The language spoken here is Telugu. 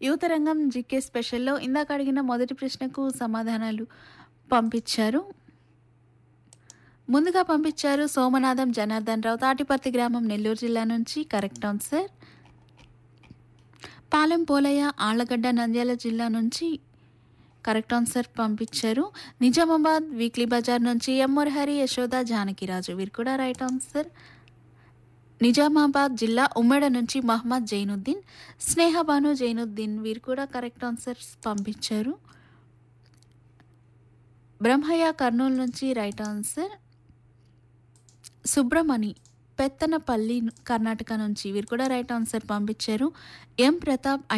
యువతరంగం జీకే స్పెషల్లో ఇందాక అడిగిన మొదటి ప్రశ్నకు సమాధానాలు పంపించారు ముందుగా పంపించారు సోమనాథం జనార్దన్ రావు తాటిపర్తి గ్రామం నెల్లూరు జిల్లా నుంచి కరెక్ట్ ఆన్సర్ పాలెం పోలయ్య ఆళ్లగడ్డ నంద్యాల జిల్లా నుంచి కరెక్ట్ ఆన్సర్ పంపించారు నిజామాబాద్ వీక్లీ బజార్ నుంచి ఎం మురహరి యశోద జానకిరాజు వీరు కూడా రైట్ ఆన్సర్ నిజామాబాద్ జిల్లా ఉమ్మడ నుంచి మహమ్మద్ జైనుద్దీన్ స్నేహబాను జైనుద్దీన్ వీరు కూడా కరెక్ట్ ఆన్సర్స్ పంపించారు బ్రహ్మయ్య కర్నూలు నుంచి రైట్ ఆన్సర్ సుబ్రమణి పెత్తనపల్లి కర్ణాటక నుంచి వీరు కూడా రైట్ ఆన్సర్ పంపించారు ఎం ప్రతాప్